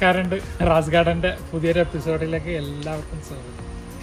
നമസ്കാരമുണ്ട് റാസ് ഗാർഡൻ്റെ പുതിയൊരു എപ്പിസോഡിലേക്ക് എല്ലാവർക്കും സ്വാഗതം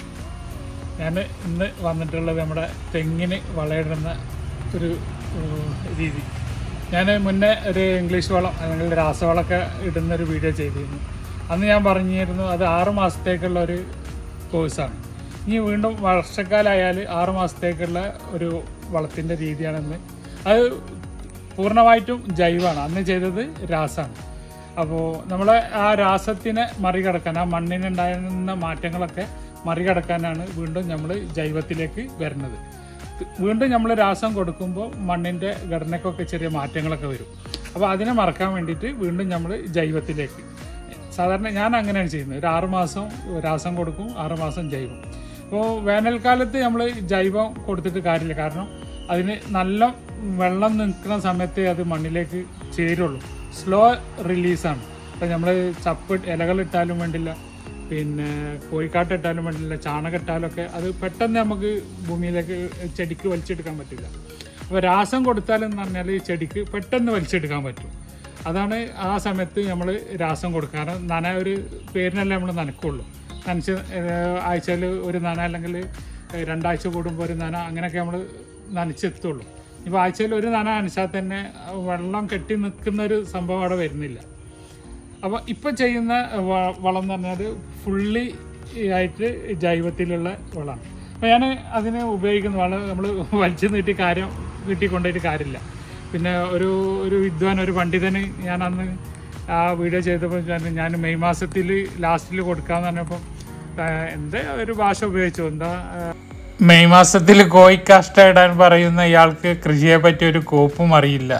ഞാൻ ഇന്ന് വന്നിട്ടുള്ളത് നമ്മുടെ തെങ്ങിന് വളയിടുന്ന ഒരു ഉം, രീതി ഞാൻ മുന്നേ ഒരു ഇംഗ്ലീഷ് വളം അല്ലെങ്കിൽ രാസവളമൊക്കെ ഇടുന്ന ഒരു വീഡിയോ ചെയ്തിരുന്നു അന്ന് ഞാൻ പറഞ്ഞിരുന്നു അത് ആറ് മാസത്തേക്കുള്ള ഒരു കോഴ്സാണ് ഇനി വീണ്ടും വർഷക്കാലമായാൽ ആറ് മാസത്തേക്കുള്ള ഒരു വളത്തിൻ്റെ രീതിയാണെന്ന് അത് പൂർണ്ണമായിട്ടും ജൈവമാണ് അന്ന് ചെയ്തത് രാസാണ് അപ്പോൾ നമ്മൾ ആ രാസത്തിനെ മറികടക്കാൻ ആ മണ്ണിനുണ്ടായിരുന്ന മാറ്റങ്ങളൊക്കെ മറികടക്കാനാണ് വീണ്ടും നമ്മൾ ജൈവത്തിലേക്ക് വരുന്നത് വീണ്ടും നമ്മൾ രാസം കൊടുക്കുമ്പോൾ മണ്ണിൻ്റെ ഘടനയ്ക്കൊക്കെ ചെറിയ മാറ്റങ്ങളൊക്കെ വരും അപ്പോൾ അതിനെ മറക്കാൻ വേണ്ടിയിട്ട് വീണ്ടും നമ്മൾ ജൈവത്തിലേക്ക് സാധാരണ ഞാൻ അങ്ങനെയാണ് ചെയ്യുന്നത് ഒരു ആറ് മാസം രാസം കൊടുക്കും ആറ് മാസം ജൈവം അപ്പോൾ വേനൽക്കാലത്ത് നമ്മൾ ജൈവം കൊടുത്തിട്ട് കാര്യമില്ല കാരണം അതിന് നല്ല വെള്ളം നിൽക്കുന്ന സമയത്ത് അത് മണ്ണിലേക്ക് ചേരുള്ളൂ സ്ലോ റിലീസാണ് അപ്പോൾ നമ്മൾ ചപ്പ് ഇലകൾ ഇട്ടാലും വേണ്ടില്ല പിന്നെ കോഴിക്കാട്ട് ഇട്ടാലും വേണ്ടില്ല ചാണകം ഇട്ടാലൊക്കെ അത് പെട്ടെന്ന് നമുക്ക് ഭൂമിയിലേക്ക് ചെടിക്ക് വലിച്ചെടുക്കാൻ പറ്റില്ല അപ്പോൾ രാസം കൊടുത്താലെന്ന് പറഞ്ഞാൽ ഈ ചെടിക്ക് പെട്ടെന്ന് വലിച്ചെടുക്കാൻ പറ്റും അതാണ് ആ സമയത്ത് നമ്മൾ രാസം കൊടുക്കാറ് നന ഒരു പേരിനല്ലേ നമ്മൾ നനക്കുള്ളൂ നനച്ച് ആഴ്ചയിൽ ഒരു നന അല്ലെങ്കിൽ ഏഹ് രണ്ടാഴ്ച കൂടുമ്പോൾ ഒരു നന അങ്ങനെയൊക്കെ നമ്മൾ നനച്ചെത്തുള്ളൂ ഇപ്പോൾ ആഴ്ചയിൽ ഒരു നന നനച്ചാൽ തന്നെ വെള്ളം കെട്ടി നിൽക്കുന്ന ഒരു സംഭവം അവിടെ വരുന്നില്ല അപ്പോൾ ഇപ്പം ചെയ്യുന്ന വ- വളം എന്ന് പറഞ്ഞാൽ ഫുള്ളി ആയിട്ട് ജൈവത്തിലുള്ള വളമാണ് അപ്പോൾ ഞാൻ അതിന് ഉപയോഗിക്കുന്ന വളം നമ്മൾ വലിച്ചു നീട്ടി കാര്യം കിട്ടിക്കൊണ്ടിട്ട് കാര്യമില്ല പിന്നെ ഒരു ഒരു വിദ്വാൻ ഒരു പണ്ഡിതന് ഞാൻ അന്ന് ആ വീഡിയോ ചെയ്തപ്പോൾ ഞാൻ- ഞാൻ മെയ് മാസത്തിൽ ലാസ്റ്റിൽ കൊടുക്കാന്ന് പറഞ്ഞപ്പോൾ എന്താ ഒരു ഭാഷ ഉപയോഗിച്ചു എന്താ മെയ് മാസത്തിൽ കോഴിക്കാഷ്ട ഇടാൻ പറയുന്ന ഇയാൾക്ക് കൃഷിയെ പറ്റി ഒരു കോപ്പും അറിയില്ല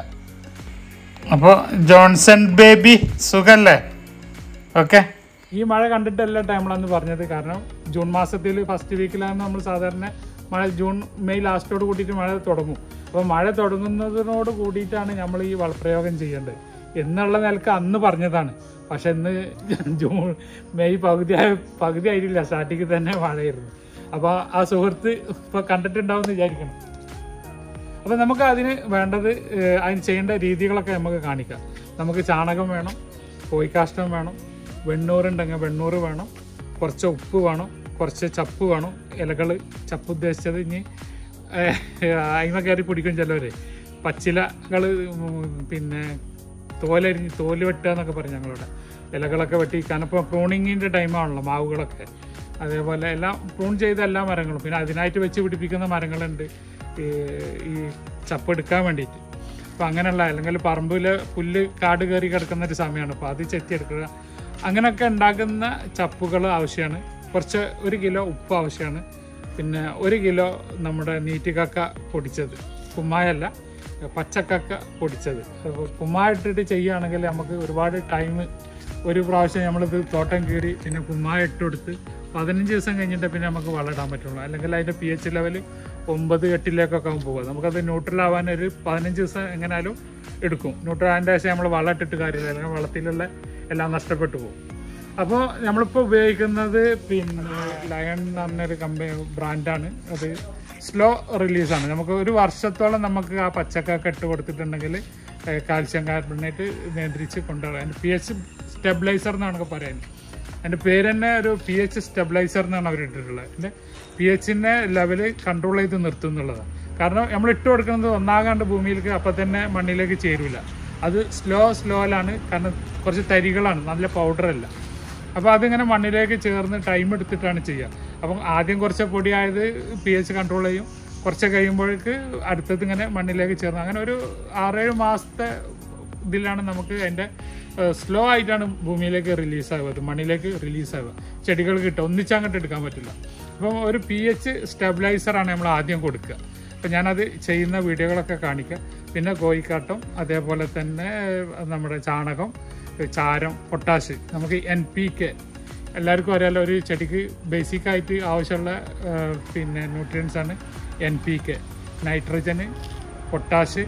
അപ്പോൾ ജോൺസൺ ബേബി സുഖല്ലേ ഓക്കെ ഈ മഴ കണ്ടിട്ടല്ല നമ്മളന്ന് പറഞ്ഞത് കാരണം ജൂൺ മാസത്തിൽ ഫസ്റ്റ് വീക്കിലാണ് നമ്മൾ സാധാരണ മഴ ജൂൺ മെയ് ലാസ്റ്റോട് കൂടിയിട്ട് മഴ തുടങ്ങും അപ്പോൾ മഴ തുടങ്ങുന്നതിനോട് കൂടിയിട്ടാണ് നമ്മൾ ഈ വളപ്രയോഗം ചെയ്യേണ്ടത് എന്നുള്ള നിലക്ക് അന്ന് പറഞ്ഞതാണ് പക്ഷെ ഇന്ന് ജൂൺ മെയ് പകുതി ആയ പകുതി ആയിട്ടില്ല സ്റ്റാർട്ടിങ്ങിൽ തന്നെ മഴയായിരുന്നു അപ്പോൾ ആ സുഹൃത്ത് ഇപ്പോൾ കണ്ടിട്ടുണ്ടാവും വിചാരിക്കണം അപ്പോൾ നമുക്ക് അതിന് വേണ്ടത് ഏഹ്, അതിന് ചെയ്യേണ്ട രീതികളൊക്കെ നമുക്ക് കാണിക്കാം നമുക്ക് ചാണകം വേണം കോഴിക്കാഷ്ടം വേണം വെണ്ണൂറുണ്ടെങ്കിൽ വെണ്ണൂറ് വേണം കുറച്ച് ഉപ്പ് വേണം കുറച്ച് ചപ്പ് വേണം ഇലകൾ ചപ്പ് ഉദ്ദേശിച്ചത് ഇനി അയിമ കയറി പിടിക്കും ചിലവര് പച്ചിലകൾ പിന്നെ തോലരിഞ്ഞ് തോല് വെട്ടുക എന്നൊക്കെ പറയും ഞങ്ങളിവിടെ ഇലകളൊക്കെ വെട്ടി കാരണം ഇപ്പോൾ പ്രൂണിങ്ങിൻ്റെ ടൈമാണല്ലോ മാവുകളൊക്കെ അതേപോലെ എല്ലാം പ്രൂൺ ചെയ്ത എല്ലാ മരങ്ങളും പിന്നെ അതിനായിട്ട് വെച്ച് പിടിപ്പിക്കുന്ന മരങ്ങളുണ്ട് ഈ ഈ ചപ്പ് എടുക്കാൻ വേണ്ടിയിട്ട് അപ്പോൾ അങ്ങനെയുള്ള അല്ലെങ്കിൽ പറമ്പിൽ പുല്ല് കാട് കയറി കിടക്കുന്ന ഒരു സമയമാണ് അപ്പോൾ അത് ചെത്തിയെടുക്കുക അങ്ങനെയൊക്കെ ഉണ്ടാക്കുന്ന ചപ്പുകൾ ആവശ്യമാണ് കുറച്ച് ഒരു കിലോ ഉപ്പ് ആവശ്യമാണ് പിന്നെ ഒരു കിലോ നമ്മുടെ നീറ്റുകക്ക പൊടിച്ചത് കുമ്മായല്ല പച്ചക്കക്ക പൊടിച്ചത് അപ്പോൾ കുമ്മായ ഇട്ടിട്ട് ചെയ്യുകയാണെങ്കിൽ നമുക്ക് ഒരുപാട് ടൈം ഒരു പ്രാവശ്യം നമ്മളിത് തോട്ടം കീറി പിന്നെ കുമ്മായ ഇട്ട് കൊടുത്ത് പതിനഞ്ച് ദിവസം കഴിഞ്ഞിട്ട് പിന്നെ നമുക്ക് വളമിടാൻ പറ്റുള്ളൂ അല്ലെങ്കിൽ അതിൻ്റെ പി എച്ച് ലെവൽ ഒമ്പത് എട്ടിലേക്കൊക്കെ ആകും പോകുക നമുക്കത് ന്യൂട്രൽ ആവാൻ ഒരു പതിനഞ്ച് ദിവസം എങ്ങനെയാലും എടുക്കും ന്യൂട്രൽ ആയതിൻ്റെ ശേഷം നമ്മൾ വളം ഇട്ടിട്ട് കാര്യമില്ല അല്ലെങ്കിൽ വളത്തിലുള്ള എല്ലാം നഷ്ടപ്പെട്ടു പോകും അപ്പോൾ നമ്മളിപ്പോൾ ഉപയോഗിക്കുന്നത് പിന്നെ ലയൺ എന്ന് പറഞ്ഞൊരു കമ്പനി ബ്രാൻഡാണ് അത് സ്ലോ റിലീസാണ് നമുക്ക് ഒരു വർഷത്തോളം നമുക്ക് ആ പച്ചക്കൊക്കെ ഇട്ട് കൊടുത്തിട്ടുണ്ടെങ്കിൽ ഏഹ്, കാൽസ്യം കാർബണേറ്റ് നിയന്ത്രിച്ച് കൊണ്ടുപോകാം അതിൻ്റെ പി എച്ച് സ്റ്റെബിലൈസർ എന്നാണ് പറയുന്നത് അതിൻ്റെ പേര് തന്നെ ഒരു പി എച്ച് സ്റ്റെബിലൈസർ എന്നാണ് അവർ ഇട്ടിട്ടുള്ളത് അതിൻ്റെ പി എച്ചിൻ്റെ ലെവൽ കൺട്രോൾ ചെയ്ത് നിർത്തും എന്നുള്ളതാണ് കാരണം നമ്മൾ ഇട്ട് കൊടുക്കുന്നത് ഒന്നാകാണ്ട് ഭൂമിയിലേക്ക് അപ്പം തന്നെ മണ്ണിലേക്ക് ചേരില്ല അത് സ്ലോ സ്ലോയിലാണ് കാരണം കുറച്ച് തരികളാണ് നല്ല പൗഡറല്ല അപ്പോൾ അതിങ്ങനെ മണ്ണിലേക്ക് ചേർന്ന് ടൈം എടുത്തിട്ടാണ് ചെയ്യുക അപ്പം ആദ്യം കുറച്ച് പൊടിയായത് പി എച്ച് കൺട്രോൾ ചെയ്യും കുറച്ച് കഴിയുമ്പോഴേക്ക് അടുത്തത് ഇങ്ങനെ മണ്ണിലേക്ക് ചേർന്ന് അങ്ങനെ ഒരു ആറേഴ് മാസത്തെ ഇതിലാണ് നമുക്ക് അതിൻ്റെ സ്ലോ ആയിട്ടാണ് ഭൂമിയിലേക്ക് റിലീസ് ആവുക മണ്ണിലേക്ക് റിലീസ് ആവുക ചെടികൾ കിട്ടുക ഒന്നിച്ചങ്ങോട്ട് എടുക്കാൻ പറ്റില്ല അപ്പം ഒരു പി എച്ച് സ്റ്റെബിലൈസറാണ് നമ്മൾ ആദ്യം കൊടുക്കുക അപ്പം ഞാനത് ചെയ്യുന്ന വീഡിയോകളൊക്കെ കാണിക്കാം പിന്നെ കോഴിക്കാട്ടം അതേപോലെ തന്നെ ഏഹ്, നമ്മുടെ ചാണകം ചാരം പൊട്ടാഷ് നമുക്ക് എൻ പി കെ എല്ലാവർക്കും അറിയാലോ ഒരു ചെടിക്ക് ബേസിക് ആയിട്ട് ആവശ്യമുള്ള ഏഹ്, പിന്നെ ന്യൂട്രിയൻസ് ആണ് N P K nitrogen potash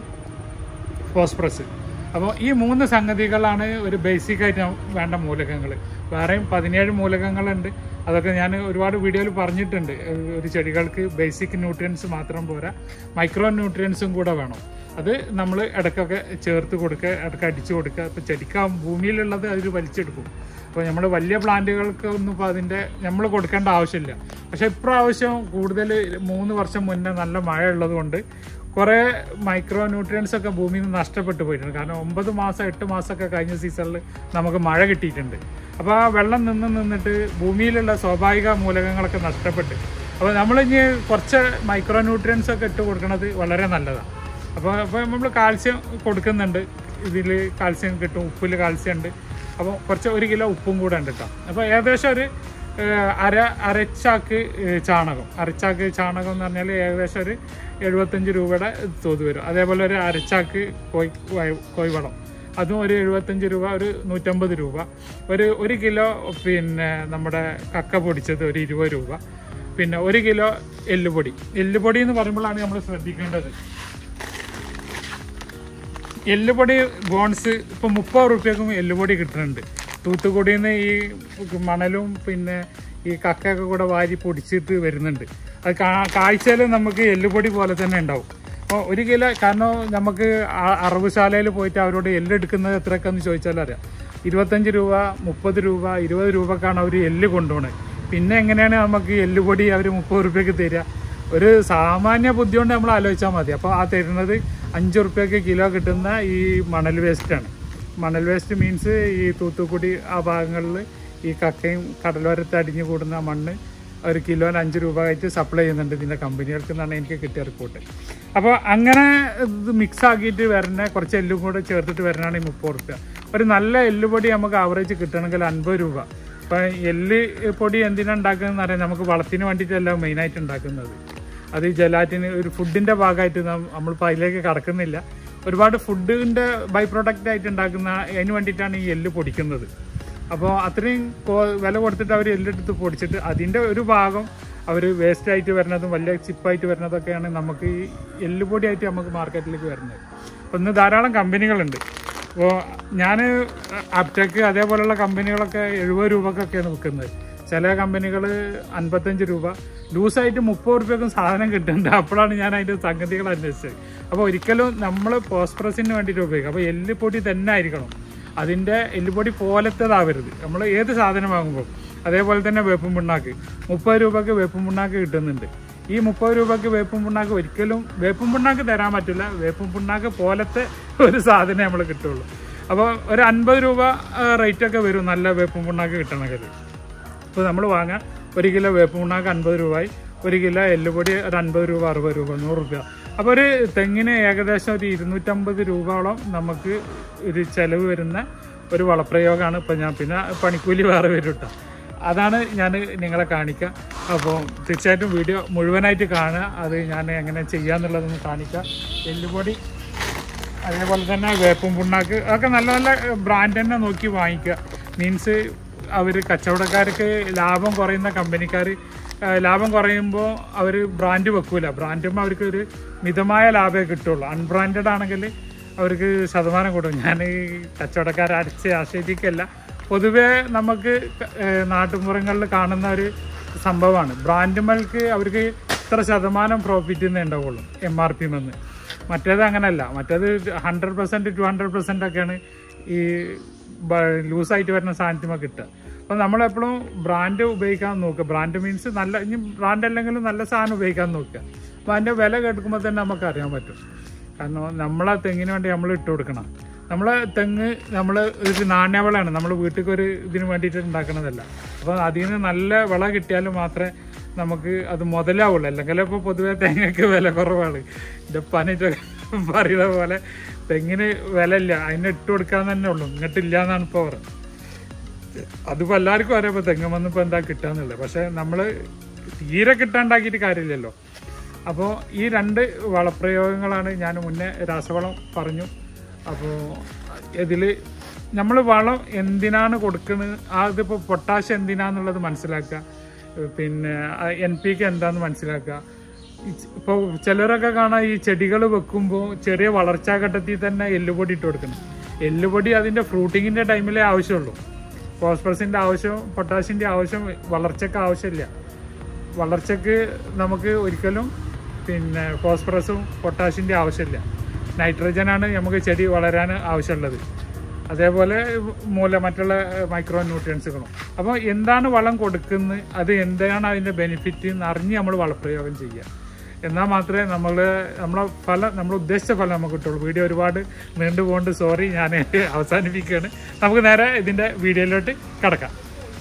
phosphorus അപ്പോൾ ഈ മൂന്ന് സംഗതികളാണ് ഒരു ബേസിക് ആയിട്ട് വേണ്ട മൂലകങ്ങൾ വേറെയും പതിനേഴ് മൂലകങ്ങളുണ്ട് അതൊക്കെ ഞാൻ ഒരുപാട് വീഡിയോയിൽ പറഞ്ഞിട്ടുണ്ട് ഏഹ് ഒരു ചെടികൾക്ക് ബേസിക് ന്യൂട്രിയൻസ് മാത്രം പോരാ മൈക്രോ ന്യൂട്രിയൻസും കൂടെ വേണം അത് നമ്മൾ ഇടയ്ക്കൊക്കെ ചേർത്ത് കൊടുക്കുക ഇടയ്ക്ക് അടിച്ചു കൊടുക്കുക ഇപ്പോൾ ചെടിക്ക് ആ ഭൂമിയിലുള്ളത് അതിൽ വലിച്ചെടുക്കും അപ്പോൾ നമ്മൾ വലിയ പ്ലാന്റുകൾക്ക് ഒന്നും ഇപ്പോൾ അതിൻ്റെ നമ്മൾ കൊടുക്കേണ്ട ആവശ്യമില്ല പക്ഷേ ഇപ്രാവശ്യം കൂടുതൽ മൂന്ന് വർഷം മുന്നേ നല്ല മഴ ഉള്ളത് കൊണ്ട് കുറേ മൈക്രോ ന്യൂട്രിയൻസ് ഒക്കെ ഭൂമിയിൽ നിന്ന് നഷ്ടപ്പെട്ടു പോയിട്ടുണ്ട് കാരണം ഒമ്പത് മാസം എട്ട് മാസമൊക്കെ കഴിഞ്ഞ സീസണിൽ നമുക്ക് മഴ കിട്ടിയിട്ടുണ്ട് അപ്പോൾ ആ വെള്ളം നിന്ന് നിന്നിട്ട് ഭൂമിയിലുള്ള സ്വാഭാവിക മൂലകങ്ങളൊക്കെ നഷ്ടപ്പെട്ട് അപ്പോൾ നമ്മളിനി കുറച്ച് മൈക്രോ ന്യൂട്രിയൻസ് ഒക്കെ ഇട്ട് കൊടുക്കുന്നത് വളരെ നല്ലതാണ് അപ്പോൾ അപ്പോൾ നമ്മൾ കാൽസ്യം കൊടുക്കുന്നുണ്ട് ഇതിൽ കാൽസ്യം കിട്ടും ഉപ്പിൽ കാൽസ്യം ഉണ്ട് അപ്പോൾ കുറച്ച് ഒരു കിലോ ഉപ്പും കൂടെ ഉണ്ട് കേട്ടോ അപ്പോൾ ഏകദേശം ഒരു ഏഹ്, അര അരച്ചാക്ക് ഏഹ്, ചാണകം അരച്ചാക്ക് ചാണകം എന്ന് പറഞ്ഞാൽ ഏകദേശം ഒരു എഴുപത്തഞ്ച് രൂപയുടെ തോത് വരും അതേപോലെ ഒരു അരച്ചാക്ക് കോഴി വയ- കോഴിവളം അതും ഒരു എഴുപത്തഞ്ച് രൂപ ഒരു നൂറ്റമ്പത് രൂപ ഒരു ഒരു കിലോ പിന്നെ നമ്മുടെ കക്ക പൊടിച്ചത് ഒരു ഇരുപത് രൂപ പിന്നെ ഒരു കിലോ എല്ലുപൊടി എല്ലുപൊടി എന്ന് പറയുമ്പോഴാണ് നമ്മൾ ശ്രദ്ധിക്കേണ്ടത് എല്ലുപൊടി ബോൺസ് ഇപ്പൊ മുപ്പത് റുപ്യക്കും എല്ലുപൊടി കിട്ടുന്നുണ്ട് തൂത്തുക്കുടിയിൽ നിന്ന് ഈ മണലും പിന്നെ ഈ കക്കയൊക്കെ കൂടെ വാരി പൊടിച്ചിട്ട് വരുന്നുണ്ട് അത് കാഴ്ചയിൽ നമുക്ക് എല്ലുപൊടി പോലെ തന്നെ ഉണ്ടാവും അപ്പോൾ ഒരു കിലോ കാരണം നമുക്ക് ആ- അറവുശാലയിൽ പോയിട്ട് അവരോട് എല്ലെടുക്കുന്നത് എത്രയൊക്കെയെന്ന് ചോദിച്ചാൽ അറിയാം ഇരുപത്തഞ്ച് രൂപ മുപ്പത് രൂപ ഇരുപത് രൂപക്കാണ് അവർ എല്ല് കൊണ്ടുപോകുന്നത് പിന്നെ എങ്ങനെയാണ് നമുക്ക് എല്ലുപൊടി അവർ മുപ്പത് റുപ്യക്ക് തരിക ഒരു സാമാന്യ ബുദ്ധി കൊണ്ട് നമ്മൾ ആലോചിച്ചാൽ മതി അപ്പോൾ ആ തരുന്നത് അഞ്ച് റുപ്യക്ക് കിലോ കിട്ടുന്ന ഈ മണൽ വേസ്റ്റാണ് മണൽ വേസ്റ്റ് മീൻസ് ഈ തൂത്തുക്കുടി ആ ഭാഗങ്ങളിൽ ഈ കക്കയും കടലോരത്ത് അടിഞ്ഞു കൂടുന്ന ആ മണ്ണ് ഒരു കിലോന് അഞ്ച് രൂപ ആയിട്ട് സപ്ലൈ ചെയ്യുന്നുണ്ട് ഇതിൻ്റെ കമ്പനികൾക്ക് എന്നാണ് എനിക്ക് കിട്ടിയ റിപ്പോർട്ട് അപ്പോൾ അങ്ങനെ ഇത് മിക്സ് ആക്കിയിട്ട് വരുന്ന കുറച്ച് എല്ലും കൂടെ ചേർത്തിട്ട് വരണതാണ് ഈ മുപ്പത് റുപ്യ ഒരു നല്ല എല്ലുപൊടി നമുക്ക് ആവറേജ് കിട്ടണമെങ്കിൽ അൻപത് രൂപ അപ്പം എല്ല് പൊടി എന്തിനാണ് ഉണ്ടാക്കുന്നതെന്ന് അറിയാം നമുക്ക് വളത്തിന് വേണ്ടിയിട്ടല്ല മെയിനായിട്ട് ഉണ്ടാക്കുന്നത് അത് ഈ ജലാറ്റിന് ഒരു ഫുഡിൻ്റെ ഭാഗമായിട്ട് നം- നമ്മളിപ്പോൾ അതിലേക്ക് കടക്കുന്നില്ല ഒരുപാട് ഫുഡിൻ്റെ ബൈ പ്രൊഡക്റ്റ് ആയിട്ട് ഉണ്ടാക്കുന്ന അതിന് വേണ്ടിയിട്ടാണ് ഈ എല്ല് പൊടിക്കുന്നത് അപ്പോൾ അത്രയും കോ- വില കൊടുത്തിട്ട് അവർ എല്ലെടുത്ത് പൊടിച്ചിട്ട് അതിൻ്റെ ഒരു ഭാഗം അവർ വേസ്റ്റ് ആയിട്ട് വരുന്നതും വലിയ ചിപ്പായിട്ട് വരുന്നതൊക്കെയാണ് നമുക്ക് ഈ എല്ലുപൊടിയായിട്ട് നമുക്ക് മാർക്കറ്റിലേക്ക് വരുന്നത് അപ്പോൾ ഇന്ന് ധാരാളം കമ്പനികളുണ്ട് അപ്പോൾ ഞാൻ അപ്റ്റക്ക് അതേപോലെയുള്ള കമ്പനികളൊക്കെ എഴുപത് രൂപക്കൊക്കെയാണ് വിൽക്കുന്നത് ചില കമ്പനികൾ അൻപത്തഞ്ച് രൂപ ലൂസായിട്ട് മുപ്പത് റുപ്യക്കും സാധനം കിട്ടുന്നുണ്ട് അപ്പോഴാണ് ഞാൻ അതിൻ്റെ സംഗതികൾ അന്വേഷിച്ചത് അപ്പോൾ ഒരിക്കലും നമ്മൾ പോസ്പ്രസിന് വേണ്ടിയിട്ട് ഉപയോഗിക്കുക അപ്പോൾ എല്ലുപൊടി തന്നെ ആയിരിക്കണം അതിൻ്റെ എല്ലുപൊടി പോലത്തേതാവരുത് നമ്മൾ ഏത് സാധനം വാങ്ങുമ്പോൾ അതേപോലെ തന്നെ വേപ്പും പിണ്ണാക്ക് മുപ്പത് രൂപക്ക് വേപ്പും പിണ്ണാക്ക് കിട്ടുന്നുണ്ട് ഈ മുപ്പത് രൂപക്ക് വേപ്പും പിണ്ണാക്ക് ഒരിക്കലും വേപ്പും പിണ്ണാക്ക് തരാൻ പറ്റില്ല വേപ്പും പിണ്ണാക്ക് പോലത്തെ ഒരു സാധനം നമ്മൾ കിട്ടുള്ളൂ അപ്പോൾ ഒരു അൻപത് രൂപ റേറ്റ് ഒക്കെ വരും നല്ല വേപ്പും പിണ്ണാക്ക് കിട്ടണമെങ്കിൽ ഇപ്പോൾ നമ്മൾ വാങ്ങാൻ ഒരു കിലോ വേപ്പ് മുണ്ണാക്ക് അൻപത് രൂപയായി ഒരു കിലോ എല്ലുപൊടി ഒരു അൻപത് രൂപ അറുപത് രൂപ നൂറ് രൂപ അപ്പോൾ ഒരു തെങ്ങിന് ഏകദേശം ഒരു ഇരുന്നൂറ്റമ്പത് രൂപയോളം നമുക്ക് ഒരു ചിലവ് വരുന്ന ഒരു വളപ്രയോഗമാണ് ഇപ്പം ഞാൻ പിന്നെ പണിക്കൂലി വേറെ വരും കേട്ടോ അതാണ് ഞാൻ നിങ്ങളെ കാണിക്കുക അപ്പോൾ തീർച്ചയായിട്ടും വീഡിയോ മുഴുവനായിട്ട് കാണുക അത് ഞാൻ എങ്ങനെ ചെയ്യാന്നുള്ളതൊന്ന് കാണിക്കുക എല്ലുപൊടി അതേപോലെ തന്നെ വേപ്പും പുണ്ണാക്ക് അതൊക്കെ നല്ല നല്ല ബ്രാൻഡ് തന്നെ നോക്കി വാങ്ങിക്കുക മീൻസ് അവർ കച്ചവടക്കാർക്ക് ലാഭം കുറയുന്ന കമ്പനിക്കാർ ലാഭം കുറയുമ്പോൾ അവർ ബ്രാൻഡ് വെക്കൂല ബ്രാൻഡുമ്പോൾ അവർക്ക് ഒരു മിതമായ ലാഭമേ കിട്ടുള്ളൂ അൺബ്രാൻഡഡ് ആണെങ്കിൽ അവർക്ക് ശതമാനം കൂടും ഞാൻ ഈ കച്ചവടക്കാരെ അടിച്ച് ആശ്രയിക്കല്ല പൊതുവേ നമുക്ക് ഏഹ്, നാട്ടുമ്പുറങ്ങളിൽ കാണുന്ന ഒരു സംഭവമാണ് ബ്രാൻഡുകൾക്ക് അവർക്ക് ഇത്ര ശതമാനം പ്രോഫിറ്റ് തന്നെ ഉണ്ടാവുള്ളൂ എം ആർ പി മെന്ന് മറ്റേത് അങ്ങനല്ല മറ്റേത് hundred percent to hundred percent ഒക്കെയാണ് ഈ ലൂസായിട്ട് വരുന്ന സാധനത്തിമ കിട്ടുക അപ്പോൾ നമ്മളെപ്പോഴും ബ്രാൻഡ് ഉപയോഗിക്കാൻ നോക്കുക ബ്രാൻഡ് മീൻസ് നല്ല ഇനി ബ്രാൻഡ് അല്ലെങ്കിലും നല്ല സാധനം ഉപയോഗിക്കാൻ നോക്കുക അപ്പോൾ അതിൻ്റെ വില കേൾക്കുമ്പോൾ തന്നെ നമുക്ക് അറിയാൻ പറ്റും കാരണം നമ്മളെ തെങ്ങിന് വേണ്ടി നമ്മൾ ഇട്ട് കൊടുക്കണം നമ്മളെ തെങ്ങ് നമ്മൾ ഒരു നാണ്യവളാണ് നമ്മൾ വീട്ടിൽ ഒരു ഇതിന് വേണ്ടിയിട്ട് ഉണ്ടാക്കണതല്ല അപ്പോൾ അതിൽ നിന്ന് നല്ല വിള കിട്ടിയാൽ മാത്രമേ നമുക്ക് അത് മുതലാവുള്ളൂ അല്ലെങ്കിൽ ഇപ്പോൾ പൊതുവേ തേങ്ങയ്ക്ക് വില കുറവാണ് ജപ്പാനിട്ട് പറയുന്ന പോലെ തെങ്ങിന് വില ഇല്ല അതിന് ഇട്ട് കൊടുക്കാൻ തന്നെ ഉള്ളൂ ഇങ്ങോട്ടില്ല എന്നാണ് ഇപ്പോൾ പറയുന്നത് അതിപ്പോൾ എല്ലാവർക്കും അറിയാം ഇപ്പോൾ തെങ്ങ് വന്നിപ്പോൾ എന്താ കിട്ടാന്നുള്ളത് പക്ഷേ നമ്മൾ തീരെ കിട്ടാണ്ടാക്കിയിട്ട് കാര്യമില്ലല്ലോ അപ്പോൾ ഈ രണ്ട് വളപ്രയോഗങ്ങളാണ് ഞാൻ മുന്നേ രാസവളം പറഞ്ഞു അപ്പോൾ ഇതിൽ നമ്മൾ വളം എന്തിനാണ് കൊടുക്കുന്നത് അതിപ്പോൾ പൊട്ടാഷ് എന്തിനാന്നുള്ളത് മനസ്സിലാക്കുക പിന്നെ എൻ പി കെ എന്താന്ന് മനസ്സിലാക്കുക ഇപ്പോൾ ചിലരൊക്കെ കാണാം ഈ ചെടികൾ വെക്കുമ്പോൾ ചെറിയ വളർച്ചാ ഘട്ടത്തിൽ തന്നെ എല്ലുപൊടി ഇട്ട് കൊടുക്കണം എല്ലുപൊടി അതിൻ്റെ ഫ്രൂട്ടിങ്ങിൻ്റെ ടൈമിലേ ആവശ്യമുള്ളൂ ഫോസ്ഫറസിൻ്റെ ആവശ്യം പൊട്ടാഷിൻ്റെ ആവശ്യം വളർച്ചയ്ക്ക് ആവശ്യമില്ല വളർച്ചയ്ക്ക് നമുക്ക് ഒരിക്കലും പിന്നെ ഫോസ്ഫറസും പൊട്ടാഷിൻ്റെ ആവശ്യമില്ല നൈട്രജനാണ് നമുക്ക് ചെടി വളരാൻ ആവശ്യമുള്ളത് അതേപോലെ മൂല മറ്റുള്ള മൈക്രോ ന്യൂട്രിയൻസുകളും അപ്പോൾ എന്താണ് വളം കൊടുക്കുന്നത് അത് എന്താണ് അതിൻ്റെ ബെനിഫിറ്റ് എന്ന് അറിഞ്ഞ് നമ്മൾ വളപ്രയോഗം ചെയ്യുക എന്നാൽ മാത്രമേ നമ്മൾ നമ്മളെ ഫലം നമ്മൾ ഉദ്ദേശിച്ച ഫലം നമുക്ക് കിട്ടുള്ളൂ വീഡിയോ ഒരുപാട് നീണ്ടുപോകൊണ്ട് സോറി ഞാൻ അവസാനിപ്പിക്കുകയാണ് നമുക്ക് നേരെ ഇതിൻ്റെ വീഡിയോയിലോട്ട് കിടക്കാം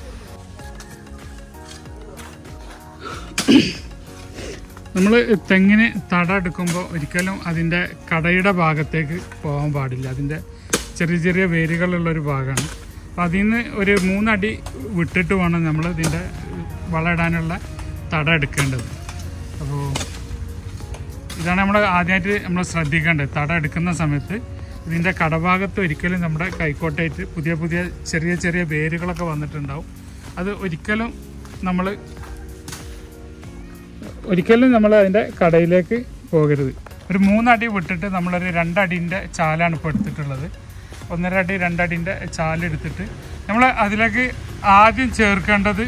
നമ്മൾ തെങ്ങിന് തട എടുക്കുമ്പോൾ ഒരിക്കലും അതിൻ്റെ കടയുടെ ഭാഗത്തേക്ക് പോകാൻ പാടില്ല അതിൻ്റെ ചെറിയ ചെറിയ വേരുകളുള്ള ഒരു ഭാഗമാണ് അപ്പോൾ അതിൽ നിന്ന് ഒരു മൂന്നടി വിട്ടിട്ട് വേണം നമ്മൾ ഇതിൻ്റെ വളമിടാനുള്ള തട എടുക്കേണ്ടത് അപ്പോൾ ഇതാണ് നമ്മൾ ആദ്യമായിട്ട് നമ്മൾ ശ്രദ്ധിക്കേണ്ടത് തട എടുക്കുന്ന സമയത്ത് ഇതിൻ്റെ കടഭാഗത്ത് ഒരിക്കലും നമ്മുടെ കൈക്കോട്ടായിട്ട് പുതിയ പുതിയ ചെറിയ ചെറിയ വേരുകളൊക്കെ വന്നിട്ടുണ്ടാവും അത് ഒരിക്കലും നമ്മൾ ഒരിക്കലും നമ്മൾ അതിൻ്റെ കടയിലേക്ക് പോകരുത് ഒരു മൂന്നടി വിട്ടിട്ട് നമ്മളൊരു രണ്ടടിൻ്റെ ചാലാണ് ഇപ്പോൾ എടുത്തിട്ടുള്ളത് ഒന്നര അടി രണ്ടടിൻ്റെ ചാലെടുത്തിട്ട് നമ്മൾ അതിലേക്ക് ആദ്യം ചേർക്കേണ്ടത്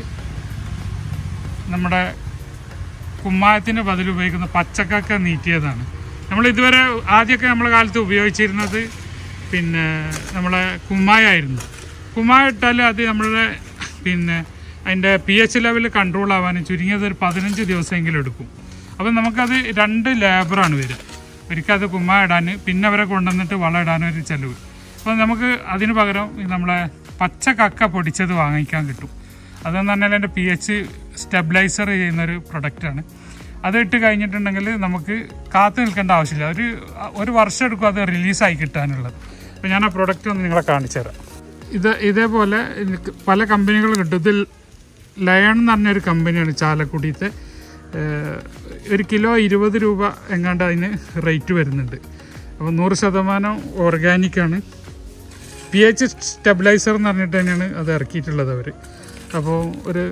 നമ്മുടെ കുമ്മായത്തിന് ബദൽ ഉപയോഗിക്കുന്ന പച്ചക്കൊക്കെ നീറ്റിയതാണ് നമ്മൾ ഇതുവരെ ആദ്യമൊക്കെ നമ്മളെ കാലത്ത് ഉപയോഗിച്ചിരുന്നത് പിന്നെ നമ്മളെ കുമ്മായായിരുന്നു കുമ്മായ ഇട്ടാൽ അത് നമ്മളുടെ പിന്നെ അതിൻ്റെ പി എച്ച് ലെവൽ കൺട്രോൾ ആവാനും ചുരുങ്ങിയത് ഒരു പതിനഞ്ച് ദിവസമെങ്കിലും എടുക്കും അപ്പം നമുക്കത് രണ്ട് ലേബറാണ് വരിക ഒരിക്കൽ അത് കുമ്മായ ഇടാൻ പിന്നെ അവരെ കൊണ്ടുവന്നിട്ട് വളം ഇടാനും ഒരു ചിലവ് അപ്പോൾ നമുക്ക് അതിന് പകരം ഈ നമ്മളെ പച്ച കക്ക പൊടിച്ചത് വാങ്ങിക്കാൻ കിട്ടും അതെന്ന് പറഞ്ഞാൽ എൻ്റെ പി എച്ച് സ്റ്റെബിലൈസർ ചെയ്യുന്നൊരു പ്രൊഡക്റ്റാണ് അത് ഇട്ട് കഴിഞ്ഞിട്ടുണ്ടെങ്കിൽ നമുക്ക് കാത്തു നിൽക്കേണ്ട ആവശ്യമില്ല ഒരു ഒരു വർഷം എടുക്കും അത് റിലീസായി കിട്ടാനുള്ളത് അപ്പോൾ ഞാൻ ആ പ്രൊഡക്റ്റ് ഒന്ന് നിങ്ങളെ കാണിച്ചു തരാം ഇത് ഇതേപോലെ എനിക്ക് പല കമ്പനികൾ കിട്ടും ഇതിൽ ലയൺ എന്ന് പറഞ്ഞൊരു കമ്പനിയാണ് ചാലക്കുടിയത്തെ ഏഹ്, ഒരു കിലോ ഇരുപത് രൂപ എങ്ങാണ്ട് അതിന് റേറ്റ് വരുന്നുണ്ട് അപ്പോൾ നൂറ് ശതമാനം ഓർഗാനിക്കാണ് പി എച്ച് സ്റ്റെബിലൈസർ എന്ന് പറഞ്ഞിട്ട് തന്നെയാണ് അത് ഇറക്കിയിട്ടുള്ളത് അവർ അപ്പോൾ ഒരു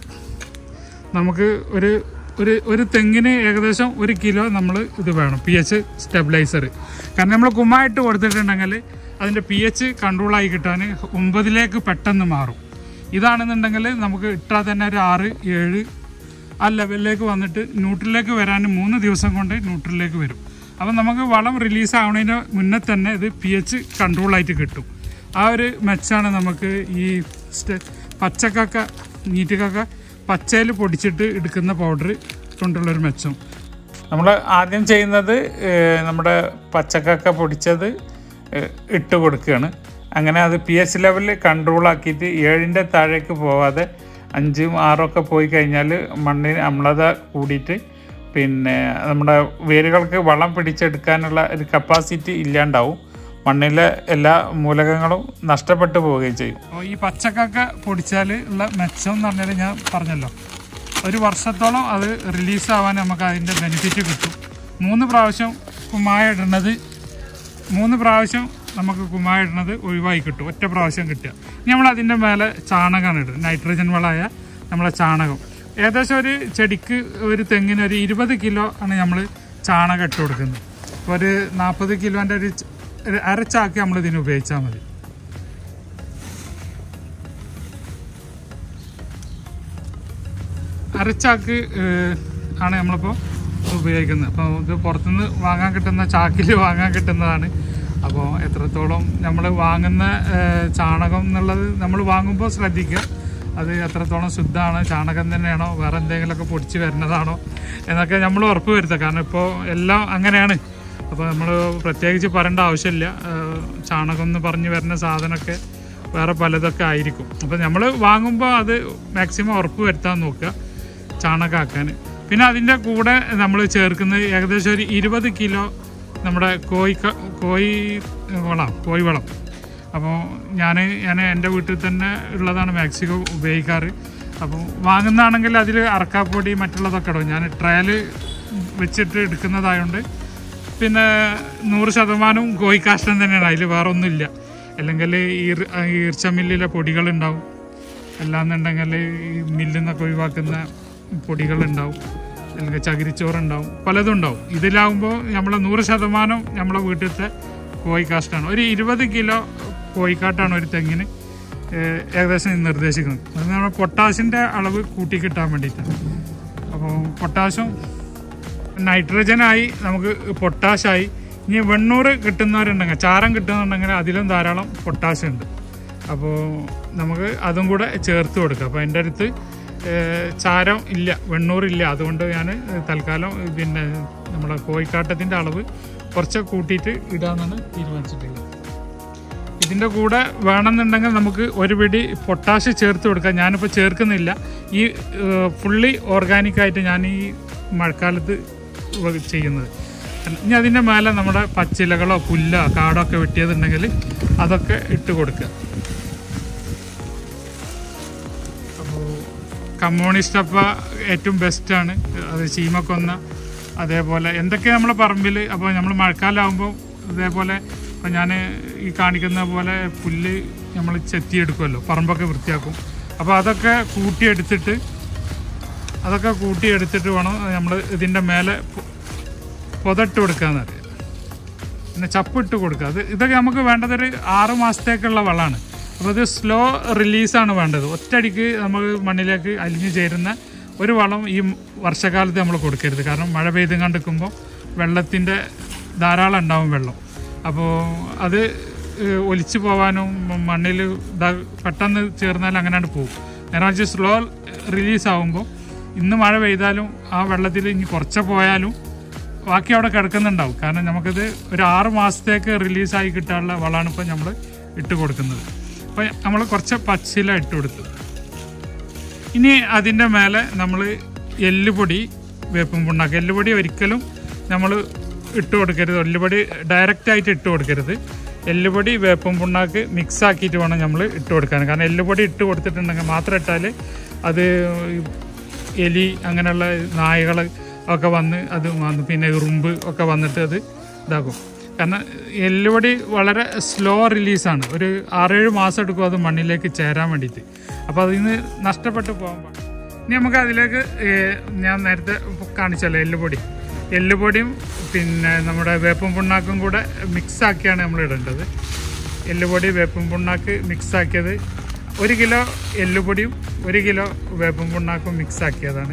നമുക്ക് ഒരു ഒരു ഒരു തെങ്ങിന് ഏകദേശം ഒരു കിലോ നമ്മൾ ഇത് വേണം പി എച്ച് സ്റ്റെബിലൈസർ കാരണം നമ്മൾ കുമ്മായിട്ട് കൊടുത്തിട്ടുണ്ടെങ്കിൽ അതിൻ്റെ പി എച്ച് കൺട്രോളായി കിട്ടാൻ ഒമ്പതിലേക്ക് പെട്ടെന്ന് മാറും ഇതാണെന്നുണ്ടെങ്കിൽ നമുക്ക് ഇട്ടാൽ തന്നെ ഒരു ആറ് ഏഴ് ആ ലെവലിലേക്ക് വന്നിട്ട് ന്യൂട്രലിലേക്ക് വരാൻ മൂന്ന് ദിവസം കൊണ്ട് ന്യൂട്രലിലേക്ക് വരും അപ്പം നമുക്ക് വളം റിലീസ് ആവുന്നതിന് മുന്നേ തന്നെ ഇത് പി എച്ച് കൺട്രോളായിട്ട് കിട്ടും ആ ഒരു മെച്ചാണ് നമുക്ക് ഈ സ്റ്റെ- പച്ചക്കക്ക നീറ്റുകക്ക പച്ചയിൽ പൊടിച്ചിട്ട് എടുക്കുന്ന പൗഡർ കൊണ്ടുള്ളൊരു മെച്ചം നമ്മൾ ആദ്യം ചെയ്യുന്നത് ഏഹ്, നമ്മുടെ പച്ചക്കക്ക പൊടിച്ചത് ഏഹ്, ഇട്ട് കൊടുക്കുകയാണ് അങ്ങനെ അത് പി എച്ച് ലെവലിൽ കൺട്രോൾ ആക്കിയിട്ട് ഏഴിൻ്റെ താഴേക്ക് പോവാതെ അഞ്ചും ആറൊക്കെ പോയി കഴിഞ്ഞാൽ മണ്ണിന് അമ്ലത കൂടിയിട്ട് പിന്നെ നമ്മുടെ വേരുകൾക്ക് വളം പിടിച്ചെടുക്കാനുള്ള ഒരു കപ്പാസിറ്റി ഇല്ലാണ്ടാവും മണ്ണിലെ എല്ലാ മൂലകങ്ങളും നഷ്ടപ്പെട്ടു പോവുകയും ചെയ്യും അപ്പോൾ ഈ പച്ചക്കൊക്കെ പൊടിച്ചാൽ ഉള്ള മെച്ചം എന്ന് പറഞ്ഞാൽ ഞാൻ പറഞ്ഞല്ലോ ഒരു വർഷത്തോളം അത് റിലീസ് ആവാൻ നമുക്ക് അതിൻ്റെ ബെനിഫിറ്റ് കിട്ടും മൂന്ന് പ്രാവശ്യം കുമ്മായ ഇടുന്നത് മൂന്ന് പ്രാവശ്യം നമുക്ക് കുമ്മായ ഇടുന്നത് ഒഴിവായി കിട്ടും ഒറ്റ പ്രാവശ്യം കിട്ടുക ഇനി നമ്മൾ അതിൻ്റെ മേലെ ചാണകമാണ് ഇടുന്നത് നൈട്രജൻ വളമായ നമ്മളെ ചാണകം ഏകദേശം ഒരു ചെടിക്ക് ഒരു തെങ്ങിന് ഒരു ഇരുപത് കിലോ ആണ് നമ്മൾ ചാണകം ഇട്ട് കൊടുക്കുന്നത് അപ്പോൾ ഒരു നാൽപ്പത് കിലോൻ്റെ ഒരു ച- ഒരു അരച്ചാക്കി നമ്മൾ ഇതിന് ഉപയോഗിച്ചാൽ മതി അരച്ചാക്ക് ഏഹ്, ആണ് നമ്മളിപ്പോൾ ഉപയോഗിക്കുന്നത് അപ്പോൾ ഇത് പുറത്തുനിന്ന് വാങ്ങാൻ കിട്ടുന്ന ചാക്കിൽ വാങ്ങാൻ കിട്ടുന്നതാണ് അപ്പോൾ എത്രത്തോളം നമ്മൾ വാങ്ങുന്ന ഏഹ്, ചാണകം എന്നുള്ളത് നമ്മൾ വാങ്ങുമ്പോൾ ശ്രദ്ധിക്കുക അത് എത്രത്തോളം ശുദ്ധമാണ് ചാണകം തന്നെയാണോ വേറെ എന്തെങ്കിലുമൊക്കെ പൊടിച്ച് വരുന്നതാണോ എന്നൊക്കെ നമ്മൾ ഉറപ്പ് വരുത്തുക കാരണം ഇപ്പോൾ എല്ലാം അങ്ങനെയാണ് അപ്പോൾ നമ്മൾ പ്രത്യേകിച്ച് പറയേണ്ട ആവശ്യമില്ല ഏഹ്, ചാണകം എന്ന് പറഞ്ഞ് വരുന്ന സാധനമൊക്കെ വേറെ പലതൊക്കെ ആയിരിക്കും അപ്പോൾ നമ്മൾ വാങ്ങുമ്പോൾ അത് മാക്സിമം ഉറപ്പ് വരുത്താൻ നോക്കുക ചാണകമാക്കാൻ പിന്നെ അതിൻ്റെ കൂടെ നമ്മൾ ചേർക്കുന്നത് ഏകദേശം ഒരു ഇരുപത് കിലോ നമ്മുടെ കോഴി ക- കോഴി വളം കോഴി വളം അപ്പോൾ ഞാൻ ഞാൻ എൻ്റെ വീട്ടിൽ തന്നെ ഉള്ളതാണ് മാക്സിമം ഉപയോഗിക്കാറ് അപ്പോൾ വാങ്ങുന്നതാണെങ്കിൽ അതിൽ അറക്കാപ്പൊടി മറ്റുള്ളതൊക്കെ ഇടും ഞാൻ ട്രയൽ വെച്ചിട്ട് എടുക്കുന്നതായതുകൊണ്ട് പിന്നെ നൂറ് ശതമാനവും കോഴിക്കാഷ്ടം തന്നെയാണ് അതിൽ വേറെ ഒന്നുമില്ല അല്ലെങ്കിൽ ഈർ ഈർച്ചമില്ലിലെ പൊടികളുണ്ടാവും അല്ലാന്നുണ്ടെങ്കിൽ ഈ മില്ലിൽ നിന്നൊക്കെ ഒഴിവാക്കുന്ന പൊടികളുണ്ടാവും അല്ലെങ്കിൽ ചകിരിച്ചോറുണ്ടാവും പലതും ഉണ്ടാവും ഇതിലാവുമ്പോൾ നമ്മളെ നൂറ് ശതമാനം നമ്മളെ വീട്ടിലത്തെ കോഴിക്കാഷ്ടാണ് ഒരു ഇരുപത് കിലോ കോഴിക്കാട്ടാണ് ഒരു തെങ്ങിന് ഏഹ്, ഏകദേശം നിർദ്ദേശിക്കുന്നത് അത് നമ്മൾ പൊട്ടാഷിൻ്റെ അളവ് കൂട്ടി കിട്ടാൻ വേണ്ടിയിട്ടാണ് അപ്പോൾ പൊട്ടാഷും നൈട്രജനായി നമുക്ക് പൊട്ടാഷായി ഇനി വെണ്ണൂറ് കിട്ടുന്നവരുണ്ടെങ്കിൽ ചാരം കിട്ടുന്നുണ്ടെങ്കിൽ അതിലും ധാരാളം പൊട്ടാസ്യം ഉണ്ട് അപ്പോൾ നമുക്ക് അതും കൂടെ ചേർത്ത് കൊടുക്കാം അപ്പോൾ എൻ്റെ അടുത്ത് ഏഹ്, ചാരം ഇല്ല വെണ്ണൂറില്ല അതുകൊണ്ട് ഞാൻ തൽക്കാലം പിന്നെ നമ്മുടെ കോഴിക്കാട്ടത്തിൻ്റെ അളവ് കുറച്ച് കൂട്ടിയിട്ട് ഇടാമെന്നാണ് തീരുമാനിച്ചിട്ടുള്ളത് ഇതിൻ്റെ കൂടെ വേണമെന്നുണ്ടെങ്കിൽ നമുക്ക് ഒരു പിടി പൊട്ടാഷ് ചേർത്ത് കൊടുക്കാം ഞാനിപ്പോൾ ചേർക്കുന്നില്ല ഈ ഫുള്ളി ഓർഗാനിക്കായിട്ട് ഞാൻ ഈ മഴക്കാലത്ത് വ- ചെയ്യുന്നത് ഇനി അതിൻ്റെ മേലെ നമ്മുടെ പച്ചിലകളോ പുല്ലോ കാടോ ഒക്കെ വെട്ടിയതുണ്ടെങ്കിൽ അതൊക്കെ ഇട്ട് കൊടുക്കുക അപ്പോൾ കമ്മ്യൂണിസ്റ്റ് അപ്പ ഏറ്റവും ബെസ്റ്റാണ് അത് ചീമക്കൊന്ന അതേപോലെ എന്തൊക്കെ നമ്മളെ പറമ്പിൽ അപ്പോൾ നമ്മൾ മഴക്കാലമാകുമ്പോൾ ഇതേപോലെ ഇപ്പോൾ ഞാൻ ഈ കാണിക്കുന്ന പോലെ പുല്ല് നമ്മൾ ചെത്തിയെടുക്കുമല്ലോ പറമ്പൊക്കെ വൃത്തിയാക്കും അപ്പോൾ അതൊക്കെ കൂട്ടിയെടുത്തിട്ട് അതൊക്കെ കൂട്ടിയെടുത്തിട്ട് വേണം നമ്മൾ ഇതിൻ്റെ മേലെ പൊ- പുതട്ട് കൊടുക്കാന്ന് അറിയാം പിന്നെ ചപ്പിട്ട് കൊടുക്കുക അത് ഇതൊക്കെ നമുക്ക് വേണ്ടതൊരു ആറ് മാസത്തേക്കുള്ള വളമാണ് അപ്പോൾ ഇത് സ്ലോ റിലീസാണ് വേണ്ടത് ഒറ്റയടിക്ക് നമ്മൾ മണ്ണിലേക്ക് അലിഞ്ഞു ചേരുന്ന ഒരു വളം ഈ വർഷകാലത്ത് നമ്മൾ കൊടുക്കരുത് കാരണം മഴ പെയ്ത് കണ്ടിരിക്കുമ്പോൾ വെള്ളത്തിൻ്റെ ധാരാളം ഉണ്ടാവും വെള്ളം അപ്പോൾ അത് ഏഹ്, ഒലിച്ചു പോകാനും മ- മണ്ണിൽ ഇതാ പെട്ടെന്ന് ചേർന്നാൽ അങ്ങനെയാണ് പോകും നേരെ വെച്ച് സ്ലോ റിലീസ് ആകുമ്പോൾ ഇന്ന് മഴ പെയ്താലും ആ വെള്ളത്തിൽ ഇനി കുറച്ച് പോയാലും ബാക്കി അവിടെ കിടക്കുന്നുണ്ടാവും കാരണം നമുക്കിത് ഒരു ആറ് മാസത്തേക്ക് റിലീസായി കിട്ടാനുള്ള വളമാണ് ഇപ്പം നമ്മൾ ഇട്ട് കൊടുക്കുന്നത് അപ്പം നമ്മൾ കുറച്ച് പച്ചില ഇട്ട് കൊടുത്തു ഇനി അതിൻ്റെ മേലെ നമ്മൾ എല്ലുപൊടി വേപ്പും പുണ്ണാക്ക് എല്ലുപൊടി ഒരിക്കലും നമ്മൾ ഇട്ട് കൊടുക്കരുത് എല്ലുപൊടി ഡയറക്റ്റായിട്ട് ഇട്ട് കൊടുക്കരുത് എല്ലുപൊടി വേപ്പും പുണ്ണാക്ക് മിക്സ് ആക്കിയിട്ട് വേണം നമ്മൾ ഇട്ട് കൊടുക്കാൻ കാരണം എല്ലുപൊടി ഇട്ട് കൊടുത്തിട്ടുണ്ടെങ്കിൽ മാത്രം ഇട്ടാൽ അത് എലി അങ്ങനെയുള്ള നായകൾ ഒക്കെ വന്ന് അത് വന്ന് പിന്നെ ഉറുമ്പ് ഒക്കെ വന്നിട്ട് അത് ഇതാക്കും കാരണം എല്ലുപൊടി വളരെ സ്ലോ റിലീസാണ് ഒരു ആറേഴ് മാസം എടുക്കും അത് മണ്ണിലേക്ക് ചേരാൻ വേണ്ടിയിട്ട് അപ്പോൾ അതിൽ നിന്ന് നഷ്ടപ്പെട്ടു പോകാൻ പാടില്ല ഇനി നമുക്ക് അതിലേക്ക് ഏഹ്, ഞാൻ നേരത്തെ കാണിച്ചല്ലോ എല്ലുപൊടി എല്ലുപൊടിയും പിന്നെ നമ്മുടെ വേപ്പും പുണ്ണാക്കും കൂടെ മിക്സ് ആക്കിയാണ് നമ്മൾ ഇടേണ്ടത് എല്ലുപൊടി വേപ്പും പുണ്ണാക്ക് മിക്സ് ആക്കിയത് ഒരു കിലോ എല്ലുപൊടിയും ഒരു കിലോ വേപ്പും പുണ്ണാക്കും മിക്സ് ആക്കിയതാണ്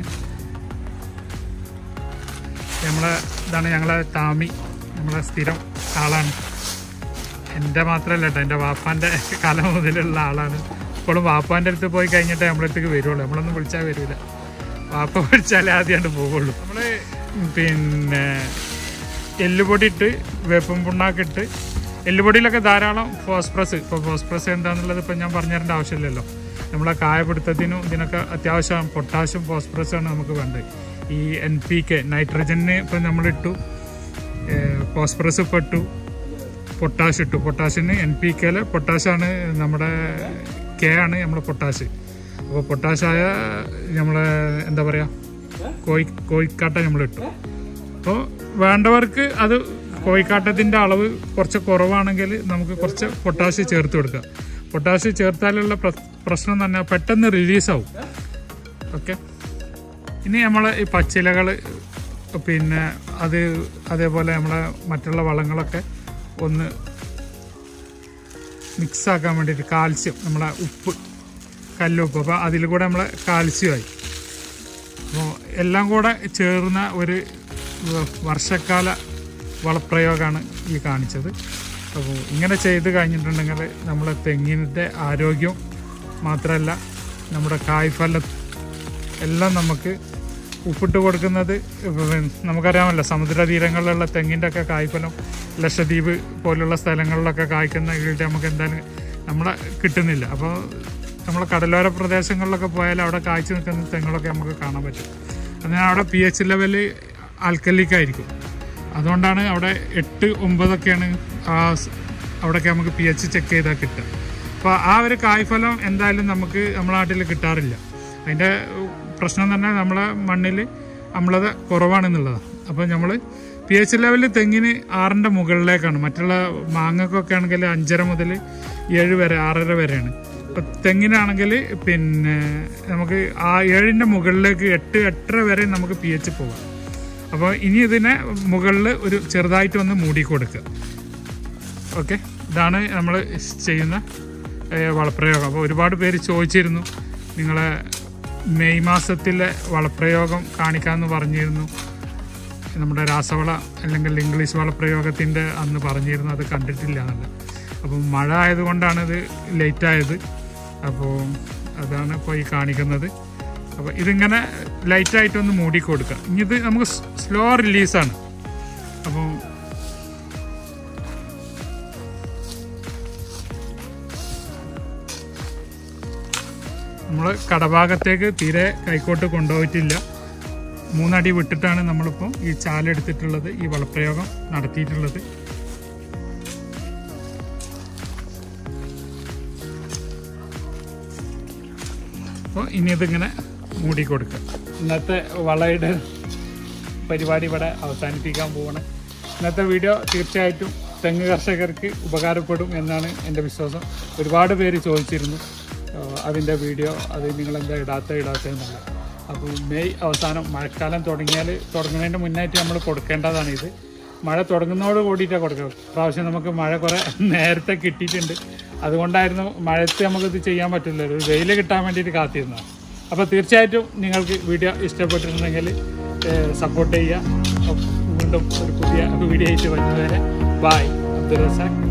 നമ്മളെ ഇതാണ് ഞങ്ങളെ താമി നമ്മളെ സ്ഥിരം ആളാണ് എൻ്റെ മാത്രമല്ല കേട്ടോ എൻ്റെ വാപ്പാൻ്റെ കാലം മുതലുള്ള ആളാണ് ഇപ്പോഴും വാപ്പാൻ്റെ അടുത്ത് പോയി കഴിഞ്ഞിട്ടേ നമ്മളെ അടുത്തേക്ക് വരുള്ളൂ നമ്മളൊന്നും വിളിച്ചാൽ വരില്ല വാപ്പ വിളിച്ചാലേ ആദ്യമായിട്ട് പോവുള്ളൂ നമ്മൾ പിന്നെ എല്ലുപൊടി ഇട്ട് വേപ്പും പുണ്ണാക്കിട്ട് എല്ലുപൊടിയിലൊക്കെ ധാരാളം ഫോസ്ഫറസ് ഇപ്പോൾ ഫോസ്ഫറസ് എന്താണെന്നുള്ളത് ഇപ്പം ഞാൻ പറഞ്ഞു തരേണ്ട ആവശ്യമില്ലല്ലോ നമ്മളെ കായപിടുത്തത്തിനും ഇതിനൊക്കെ അത്യാവശ്യം പൊട്ടാഷ്യം ഫോസ്ഫറസാണ് നമുക്ക് വേണ്ടത് ഈ എൻ പി കെ നൈട്രജന് ഇപ്പം നമ്മളിട്ടു ഫോസ്ഫറസ് ഇപ്പം ഇട്ടു പൊട്ടാഷ് ഇട്ടു പൊട്ടാഷിന് എൻ പി കെയില് പൊട്ടാഷാണ് നമ്മുടെ കെ ആണ് നമ്മുടെ പൊട്ടാഷ് അപ്പോൾ പൊട്ടാഷായ നമ്മളെ എന്താ പറയുക കോഴി കോഴിക്കാട്ട നമ്മൾ ഇട്ടു അപ്പോൾ വേണ്ടവർക്ക് അത് കോഴിക്കാട്ടത്തിൻ്റെ അളവ് കുറച്ച് കുറവാണെങ്കിൽ നമുക്ക് കുറച്ച് പൊട്ടാഷ് ചേർത്ത് കൊടുക്കുക പൊട്ടാഷ് ചേർത്താലുള്ള പ്ര- പ്രശ്നം തന്നെ പെട്ടെന്ന് റിലീസാവും ഓക്കെ ഇനി നമ്മൾ ഈ പച്ചിലകൾ പിന്നെ അത് അതേപോലെ നമ്മളെ മറ്റുള്ള വളങ്ങളൊക്കെ ഒന്ന് മിക്സ് ആക്കാൻ വേണ്ടിയിട്ട് കാൽസ്യം നമ്മളെ ഉപ്പ് കല്ലുപ്പ് അപ്പോൾ അതിൽ കൂടെ നമ്മളെ കാൽസ്യമായി അപ്പോൾ എല്ലാം കൂടെ ചേർന്ന ഒരു വ- വർഷക്കാല വളപ്രയോഗമാണ് ഈ കാണിച്ചത് അപ്പോൾ ഇങ്ങനെ ചെയ്ത് കഴിഞ്ഞിട്ടുണ്ടെങ്കിൽ നമ്മുടെ തെങ്ങിൻ്റെ ആരോഗ്യം മാത്രമല്ല നമ്മുടെ കായ്ഫലം എല്ലാം നമുക്ക് ഉപ്പിട്ട് കൊടുക്കുന്നത് ഇപ്പം നമുക്കറിയാമല്ലോ സമുദ്ര തീരങ്ങളിലുള്ള തെങ്ങിൻ്റെ ഒക്കെ കായ്ഫലം ലക്ഷദ്വീപ് പോലുള്ള സ്ഥലങ്ങളിലൊക്കെ കായ്ക്കുന്ന ഈൽഡ് നമുക്ക് എന്തായാലും നമ്മളെ കിട്ടുന്നില്ല അപ്പോൾ നമ്മളെ കടലോര പ്രദേശങ്ങളിലൊക്കെ പോയാൽ അവിടെ കായ്ച്ചു നിൽക്കുന്ന തെങ്ങുകളൊക്കെ നമുക്ക് കാണാൻ പറ്റും അതിനാൽ അവിടെ പി എച്ച് ലെവൽ ആൽക്കലിക്കായിരിക്കും അതുകൊണ്ടാണ് അവിടെ എട്ട് ഒമ്പതൊക്കെയാണ് ആ സ് അവിടെയൊക്കെ നമുക്ക് പി എച്ച് ചെക്ക് ചെയ്താൽ കിട്ടുക അപ്പോൾ ആ ഒരു കായ്ഫലം എന്തായാലും നമുക്ക് നമ്മളെ നാട്ടിൽ കിട്ടാറില്ല അതിൻ്റെ പ്രശ്നം തന്നെ നമ്മളെ മണ്ണിൽ അമ്ലത കുറവാണെന്നുള്ളതാണ് അപ്പോൾ നമ്മൾ പി എച്ച് ലെവലിൽ തെങ്ങിന് ആറിൻ്റെ മുകളിലേക്കാണ് മറ്റുള്ള മാങ്ങക്കൊക്കെ ആണെങ്കിൽ അഞ്ചര മുതൽ ഏഴ് വരെ ആറര വരെയാണ് ഇപ്പം തെങ്ങിനാണെങ്കിൽ പിന്നെ നമുക്ക് ആ ഏഴിൻ്റെ മുകളിലേക്ക് എട്ട് എട്ടര വരെ നമുക്ക് പി എച്ച് പോകാം അപ്പോൾ ഇനി ഇതിനെ മുകളിൽ ഒരു ചെറുതായിട്ട് ഒന്ന് മൂടി കൊടുക്കുക ഓക്കെ ഇതാണ് നമ്മൾ ചെയ്യുന്ന ഏഹ്, വളപ്രയോഗം അപ്പോൾ ഒരുപാട് പേര് ചോദിച്ചിരുന്നു നിങ്ങളെ മെയ് മാസത്തിലെ വളപ്രയോഗം കാണിക്കാമെന്ന് പറഞ്ഞിരുന്നു നമ്മുടെ രാസവള അല്ലെങ്കിൽ ഇംഗ്ലീഷ് വളപ്രയോഗത്തിൻ്റെ അന്ന് പറഞ്ഞിരുന്നു അത് കണ്ടിട്ടില്ല എന്നല്ല അപ്പം മഴ ആയതുകൊണ്ടാണ് ഇത് ലേറ്റ് ആയത് അപ്പോൾ അതാണ് ഇപ്പോൾ ഈ കാണിക്കുന്നത് അപ്പോൾ ഇതിങ്ങനെ ലൈറ്റായിട്ടൊന്ന് മൂടി കൊടുക്കുക ഇനി ഇത് നമുക്ക് സ്ലോ റിലീസാണ് അപ്പോൾ നമ്മൾ കടഭാഗത്തേക്ക് തീരെ കൈക്കോട്ട് കൊണ്ടുപോയിട്ടില്ല മൂന്നടി വിട്ടിട്ടാണ് നമ്മളിപ്പോൾ ഈ ചാലെടുത്തിട്ടുള്ളത് ഈ വളപ്രയോഗം നടത്തിയിട്ടുള്ളത് അപ്പോൾ ഇനി ഇതിങ്ങനെ മൂടി കൊടുക്കുക ഇന്നത്തെ വളയുടെ പരിപാടി ഇവിടെ അവസാനിപ്പിക്കാൻ പോവാണ് ഇന്നത്തെ വീഡിയോ തീർച്ചയായിട്ടും തെങ്ങ് കർഷകർക്ക് ഉപകാരപ്പെടും എന്നാണ് എൻ്റെ വിശ്വാസം ഒരുപാട് പേര് ചോദിച്ചിരുന്നു ഏഹ് അതിൻ്റെ വീഡിയോ അത് നിങ്ങളെന്താ ഇടാത്ത ഇടാത്ത എന്നുള്ള അപ്പോൾ മെയ് അവസാനം മഴക്കാലം തുടങ്ങിയാൽ തുടങ്ങുന്നതിൻ്റെ മുന്നായിട്ട് നമ്മൾ കൊടുക്കേണ്ടതാണ് ഇത് മഴ തുടങ്ങുന്നതോട് കൂടിയിട്ടാണ് കൊടുക്കുക പ്രാവശ്യം നമുക്ക് മഴ കുറേ നേരത്തെ കിട്ടിയിട്ടുണ്ട് അതുകൊണ്ടായിരുന്നു മഴത്ത് നമുക്കിത് ചെയ്യാൻ പറ്റില്ല ഒരു വെയിൽ കിട്ടാൻ വേണ്ടിയിട്ട് കാത്തിരുന്നതാണ് അപ്പോൾ തീർച്ചയായിട്ടും നിങ്ങൾക്ക് വീഡിയോ ഇഷ്ടപ്പെട്ടിരുന്നെങ്കിൽ സപ്പോർട്ട് ചെയ്യുക വീണ്ടും ഒരു പുതിയ വീഡിയോ ആയിട്ട് വരുന്നതുവരെ ബായ് അബ്ദുൾ റസാഖ്